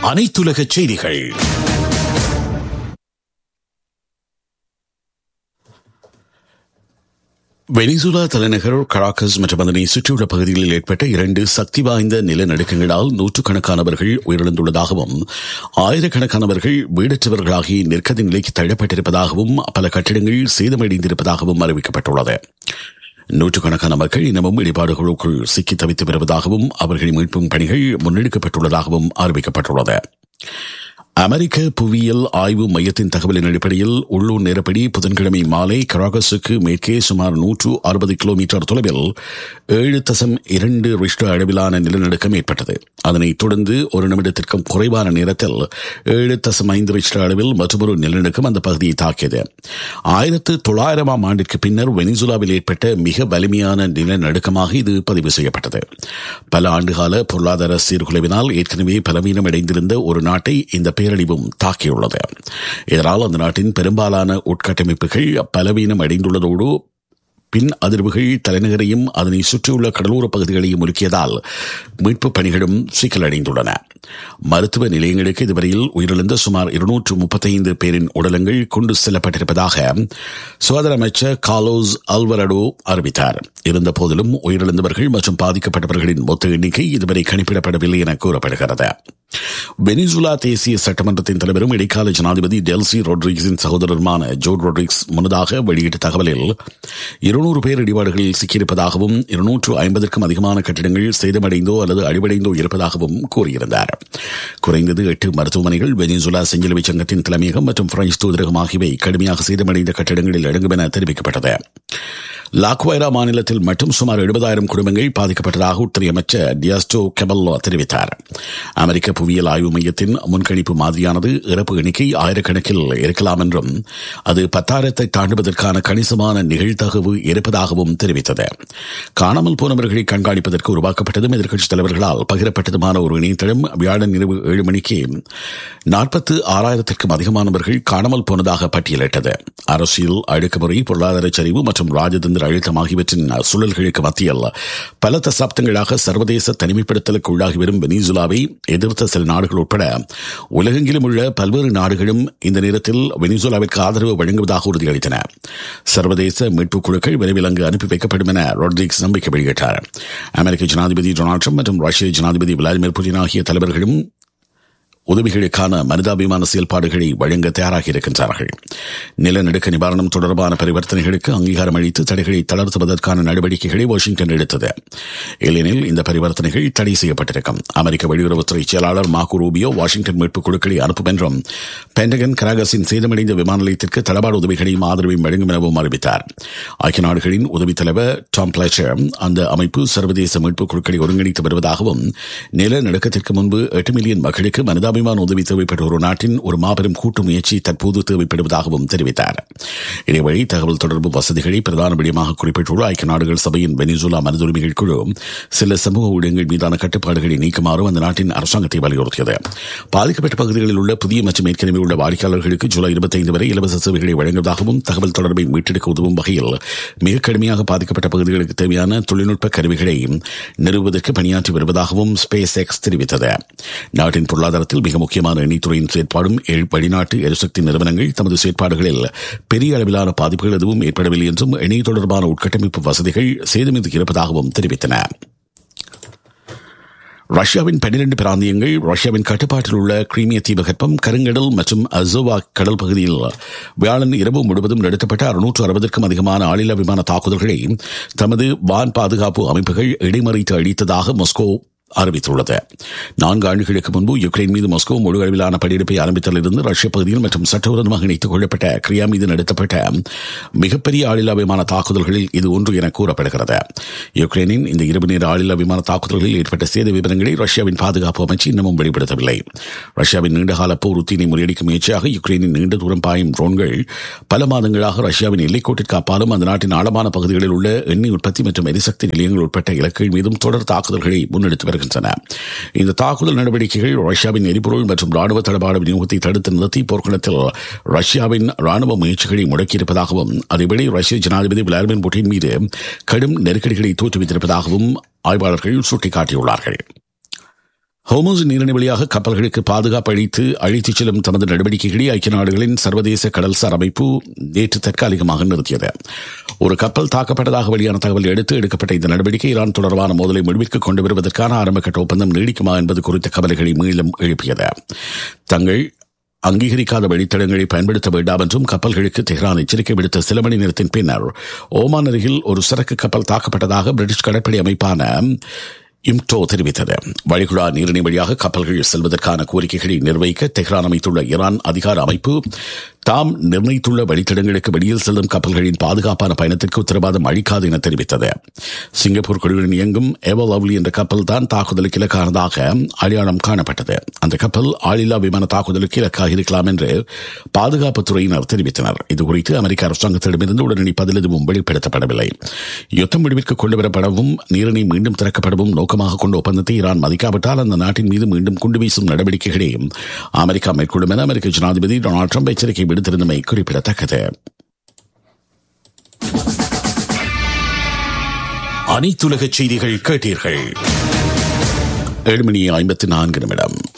அனைத்துலக செய்திகள் வெனிசுலா தலைநகர் கராக்கஸ் மற்றும் அதனை சுற்றியுள்ள பகுதிகளில் ஏற்பட்ட இரண்டு சக்தி வாய்ந்த நிலநடுக்கங்களால் நூற்றுக்கணக்கானவர்கள் உயிரிழந்துள்ளதாகவும் ஆயிரக்கணக்கானவர்கள் வீடற்றவர்களாகி நெருக்கடி நிலைக்கு தள்ளப்பட்டிருப்பதாகவும் பல கட்டிடங்கள் சேதமடைந்திருப்பதாகவும் அறிவிக்கப்பட்டுள்ளது நூற்றுக்கணக்கான மக்கள் இன்னமும் இடிபாடுகளுக்குள் சிக்கி தவித்து வருவதாகவும் அவர்களின் மீட்பும் பணிகள் முன்னெடுக்கப்பட்டுள்ளதாகவும் அறிவிக்கப்பட்டுள்ளது அமெரிக்க புவியியல் ஆய்வு மையத்தின் தகவலின் அடிப்படையில் உள்ளூர் நேரப்படி புதன்கிழமை மாலை கராகஸுக்கு மேற்கே சுமார் நூற்று அறுபது கிலோமீட்டர் தொலைவில் ஏழு தசம் இரண்டு ரிஷ்டர் அளவிலான நிலநடுக்கம் ஏற்பட்டது அதனைத் தொடர்ந்து ஒரு நிமிடத்திற்கும் குறைவான நேரத்தில் ஏழு தசம் ஐந்து ரிஷ்டர் அளவில் மற்றொரு நிலநடுக்கம் அந்த பகுதியை தாக்கியது ஆயிரத்து தொள்ளாயிரமாம் ஆண்டிற்கு பின்னர் வெனிசுலாவில் ஏற்பட்ட மிக வலிமையான நிலநடுக்கமாக இது பதிவு செய்யப்பட்டது பல ஆண்டுகால பொருளாதார சீர்குலைவினால் ஏற்கனவே பலவீனம் அடைந்திருந்த ஒரு நாட்டை இந்த பேரழிவும் தாக்கியுள்ளது இதனால் அந்த நாட்டின் பெரும்பாலான உட்கட்டமைப்புகள் பலவீனம் அடைந்துள்ளதோடு பின் அதிர்வுகள் தலைநகரையும் அதனை சுற்றியுள்ள கடலோர பகுதிகளையும் முறுக்கியதால் மீட்புப் பணிகளும் சிக்கலடைந்துள்ளன மருத்துவ நிலையங்களுக்கு இதுவரையில் உயிரிழந்த சுமார் இருநூற்று முப்பத்தைந்து பேரின் உடலங்கள் கொண்டு செல்லப்பட்டிருப்பதாக சுகாதார அமைச்சர் காலோஸ் அல்வரடோ அறிவித்தார் இருந்த போதிலும் உயிரிழந்தவர்கள் மற்றும் பாதிக்கப்பட்டவர்களின் மொத்த எண்ணிக்கை இதுவரை கணிப்பிடப்படவில்லை என கூறப்படுகிறது வெனிசுலா தேசிய சட்டமன்றத்தின் தலைவரும் இடைக்கால ஜனாதிபதி டெல்சி ரொட்ரிக்ஸின் சகோதரருமான ஜோட் ரொட்ரிக்ஸ் முன்னதாக வெளியிட்ட தகவலில் இருநூறு பேர் இடிபாடுகளில் சிக்கியிருப்பதாகவும் இருநூற்று ஐம்பதற்கும் அதிகமான கட்டிடங்கள் சேதமடைந்தோ அல்லது அடிவடைந்தோ இருப்பதாகவும் கூறியிருந்தார் குறைந்தது எட்டு மருத்துவமனைகள் வெனிசுலா செஞ்சிலுவை சங்கத்தின் தலைமையகம் மற்றும் பிரெஞ்சு தூதரகம் ஆகியவை கடுமையாக சேதமடைந்த கட்டிடங்களில் அடங்கும் என தெரிவிக்கப்பட்டது லாக்வைரா மாநிலத்தில் மட்டும் சுமார் எழுபதாயிரம் குடும்பங்கள் பாதிக்கப்பட்டதாக உள்துறை அமைச்சர் டியாஸ்டோ கெபல்லோ தெரிவித்தார் அமெரிக்க புவியியல் ஆய்வு மையத்தின் முன்கணிப்பு மாதிரியானது இறப்பு எண்ணிக்கை ஆயிரக்கணக்கில் இருக்கலாம் என்றும் அது பத்தாயிரத்தை தாண்டுவதற்கான கணிசமான நிகழ்தகவு இருப்பதாகவும் தெரிவித்தது காணாமல் போனவர்களை கண்காணிப்பதற்கு உருவாக்கப்பட்டதும் எதிர்க்கட்சித் தலைவர்களால் பகிரப்பட்டதுமான ஒரு இணையதளம் வியாழன் இரவு ஏழு மணிக்கு நாற்பத்து ஆறாயிரத்திற்கும் அதிகமானவர்கள் காணாமல் போனதாக பட்டியலிட்டது அரசியல் அழுக்குமுறை பொருளாதார சரிவு மற்றும் ராஜதந்திர அழுத்தம் ஆகியவற்றின் சூழல்களுக்கு மத்தியில் பல தசாப்தங்களாக சர்வதேச தனிமைப்படுத்தலுக்கு உள்ளாகி வரும் வெனிசுலாவை எதிர்த்த சில நாடுகள் உட்பட உலகெங்கிலும் உள்ள பல்வேறு நாடுகளும் இந்த நேரத்தில் வெனிசுலாவிற்கு ஆதரவு வழங்குவதாக உறுதியளித்தன சர்வதேச மீட்புக் குழுக்கள் விரைவில் அங்கு அனுப்பி வைக்கப்படும் என ரொட்ரிக்ஸ் நம்பிக்கை வெளியிட்டார் அமெரிக்க ஜனாதிபதி டொனால்டு ட்ரம்ப் மற்றும் ரஷ்ய ஜனாதிபதி விளாடிமிர் புட்டின் ஆகிய தலைவர்களும் உதவிகளுக்கான மனிதாபிமான செயல்பாடுகளை வழங்க தயாராக இருக்கின்றார்கள் நிலநடுக்க நிவாரணம் தொடர்பான பரிவர்த்தனைகளுக்கு அங்கீகாரம் அளித்து தடைகளை தளர்த்துவதற்கான நடவடிக்கைகளை வாஷிங்டன் எடுத்தது இல்லெனில் இந்த பரிவர்த்தனைகள் தடை செய்யப்பட்டிருக்கும் அமெரிக்க வெளியுறவுத்துறை செயலாளர் மாக்கு ரூபியோ வாஷிங்டன் மீட்புக் குழுக்களை அனுப்பும் என்றும் பென்டகன் கராகஸின் சேதமடைந்த விமான நிலையத்திற்கு தளபாட உதவிகளையும் ஆதரவையும் வழங்கும் எனவும் அறிவித்தார் ஐக்கிய நாடுகளின் உதவித் தலைவர் டாம் பிளேச்சர் அந்த அமைப்பு சர்வதேச மீட்புக் குழுக்களை ஒருங்கிணைத்து வருவதாகவும் நிலநடுக்கத்திற்கு முன்பு எட்டு மில்லியன் மக்களுக்கு மனிதா மனிதாபிமான உதவி தேவைப்பட்ட ஒரு நாட்டின் ஒரு மாபெரும் கூட்டு முயற்சி தற்போது தேவைப்படுவதாகவும் தெரிவித்தார் இதேவழி தகவல் தொடர்பு வசதிகளை பிரதான விடயமாக குறிப்பிட்டுள்ள ஐக்கிய நாடுகள் சபையின் வெனிசுலா மனித உரிமைகள் குழு சில சமூக ஊடகங்கள் மீதான கட்டுப்பாடுகளை நீக்குமாறும் அந்த நாட்டின் அரசாங்கத்தை வலியுறுத்தியது பாதிக்கப்பட்ட பகுதிகளில் உள்ள புதிய மற்றும் ஏற்கனவே உள்ள வாடிக்கையாளர்களுக்கு ஜூலை இருபத்தைந்து வரை இலவச சேவைகளை வழங்குவதாகவும் தகவல் தொடர்பை மீட்டெடுக்க உதவும் வகையில் மிக கடுமையாக பாதிக்கப்பட்ட பகுதிகளுக்கு தேவையான தொழில்நுட்ப கருவிகளை நிறுவுவதற்கு பணியாற்றி வருவதாகவும் ஸ்பேஸ் எக்ஸ் தெரிவித்தது நாட்டின் பொருளாதாரத்தில் மிக முக்கியமான எண்ணித்துறையின் செயற்பாடும் வெளிநாட்டு எரிசக்தி நிறுவனங்கள் தமது செயற்பாடுகளில் பெரிய அளவிலான பாதிப்புகள் எதுவும் ஏற்படவில்லை என்றும் இணைய தொடர்பான உட்கட்டமைப்பு வசதிகள் சேதமின்றி இருப்பதாகவும் தெரிவித்தன ரஷ்யாவின் பன்னிரண்டு பிராந்தியங்கள் ரஷ்யாவின் கட்டுப்பாட்டில் உள்ள கிரீமிய தீபகற்பம் கருங்கடல் மற்றும் அசோவா கடல் பகுதியில் வியாழன் இரவு முழுவதும் நடத்தப்பட்ட அறுநூற்று அறுபதற்கும் அதிகமான ஆளில்லா விமான தாக்குதல்களை தமது வான் பாதுகாப்பு அமைப்புகள் இடைமறித்து அழித்ததாக மாஸ்கோ அறிவித்துள்ளது நான்கு ஆண்டுகளுக்கு முன்பு யுக்ரைன் மீது மாஸ்கோ முழு அளவிலான படையெடுப்பை ஆரம்பித்ததிலிருந்து ரஷ்ய பகுதியில் மற்றும் சட்டவிரோதமாக இணைத்துக் கொள்ளப்பட்ட கிரியா மீது நடத்தப்பட்ட மிகப்பெரிய ஆளில்லா விமான தாக்குதல்களில் இது ஒன்று என கூறப்படுகிறது யுக்ரைனின் இந்த இரவு நேர ஆளில்லா விமான தாக்குதல்களில் ஏற்பட்ட சேத விவரங்களை ரஷ்யாவின் பாதுகாப்பு அமைச்சு இன்னமும் வெளிப்படுத்தவில்லை ரஷ்யாவின் நீண்டகால போர் உத்தினை முறியடிக்கும் முயற்சியாக யுக்ரைனின் நீண்ட தூரம் பாயும் ட்ரோன்கள் பல மாதங்களாக ரஷ்யாவின் எல்லைக்கோட்டிற்கு அப்பாலும் அந்த நாட்டின் ஆழமான பகுதிகளில் உள்ள எண்ணெய் உற்பத்தி மற்றும் எரிசக்தி நிலையங்கள் உட்பட்ட இலக்குகள் மீதும் தொடர் தாக்குதல்களை முன்னெடுத்து வருகின்றன இந்த தாக்குதல் நடவடிக்கைகள் ரஷ்யாவின் எரிபொருள் மற்றும் ராணுவ தளபாட விநியோகத்தை தடுத்து நிறுத்தி போர்க்களத்தில் ரஷ்யாவின் ராணுவ முயற்சிகளை முடக்கியிருப்பதாகவும் அதேவேளை ரஷ்ய ஜனாதிபதி விளாடிமிர் புட்டின் மீது கடும் நெருக்கடிகளை தோற்றுவித்திருப்பதாகவும் ஆய்வாளர்கள் சுட்டிக்காட்டியுள்ளார்கள் ஹோமோஸ் நீரிணை வழியாக கப்பல்களுக்கு பாதுகாப்பு அளித்து அழித்துச் செல்லும் தமது நடவடிக்கைகளை ஐக்கிய நாடுகளின் சர்வதேச கடல்சார் அமைப்பு நேற்று தற்காலிகமாக நிறுத்தியது ஒரு கப்பல் தாக்கப்பட்டதாக வெளியான தகவல் எடுத்து எடுக்கப்பட்ட இந்த நடவடிக்கை ஈரான் தொடர்பான மோதலை முடிவிற்கு கொண்டு வருவதற்கான ஆரம்பகட்ட ஒப்பந்தம் நீடிக்குமா என்பது குறித்த கவலைகளை மீண்டும் எழுப்பியது தங்கள் அங்கீகரிக்காத வழித்தடங்களை பயன்படுத்த வேண்டாம் என்றும் கப்பல்களுக்கு தெஹ்ரான் எச்சரிக்கை விடுத்த சில மணி நேரத்தின் பின்னர் ஓமான் அருகில் ஒரு சரக்கு கப்பல் தாக்கப்பட்டதாக பிரிட்டிஷ் கடற்படை அமைப்பான இம்டோ தெரிவித்தது வளைகுடா நீரிணை வழியாக கப்பல்கள் செல்வதற்கான கோரிக்கைகளை நிர்வகிக்க தெஹ்ரான் அமைத்துள்ள ஈரான் அதிகார அமைப்பு தாம் நிர்ணயித்துள்ள வழித்தடங்களுக்கு வெளியில் செல்லும் கப்பல்களின் பாதுகாப்பான பயணத்திற்கு உத்தரவாதம் அளிக்காது என தெரிவித்தது சிங்கப்பூர் குழுவின் இயங்கும் எவ லவ்லி என்ற கப்பல் தான் தாக்குதலுக்கு இலக்கானதாக அடையாளம் காணப்பட்டது அந்த கப்பல் ஆளில்லா விமான தாக்குதலுக்கு இலக்காக இருக்கலாம் என்று பாதுகாப்புத்துறையினர் தெரிவித்தனர் இதுகுறித்து அமெரிக்க அரசாங்கத்திடமிருந்து உடனடி பதில் எதுவும் வெளிப்படுத்தப்படவில்லை யுத்தம் முடிவிற்கு கொண்டுவரப்படவும் நீரிணை மீண்டும் திறக்கப்படவும் நோக்கமாக கொண்ட ஒப்பந்தத்தை ஈரான் மதிக்காவிட்டால் அந்த நாட்டின் மீது மீண்டும் குண்டு வீசும் நடவடிக்கைகளையும் அமெரிக்கா மேற்கொள்ளும் என அமெரிக்க ஜனாதிபதி டொனால்டு ட்ரம்ப் எச்சரிக்கை விடுத்திருந்தமை குறிப்பிடத்தக்கது அனைத்துலக செய்திகள் கேட்டீர்கள் ஏழு மணி ஐம்பத்தி நான்கு நிமிடம்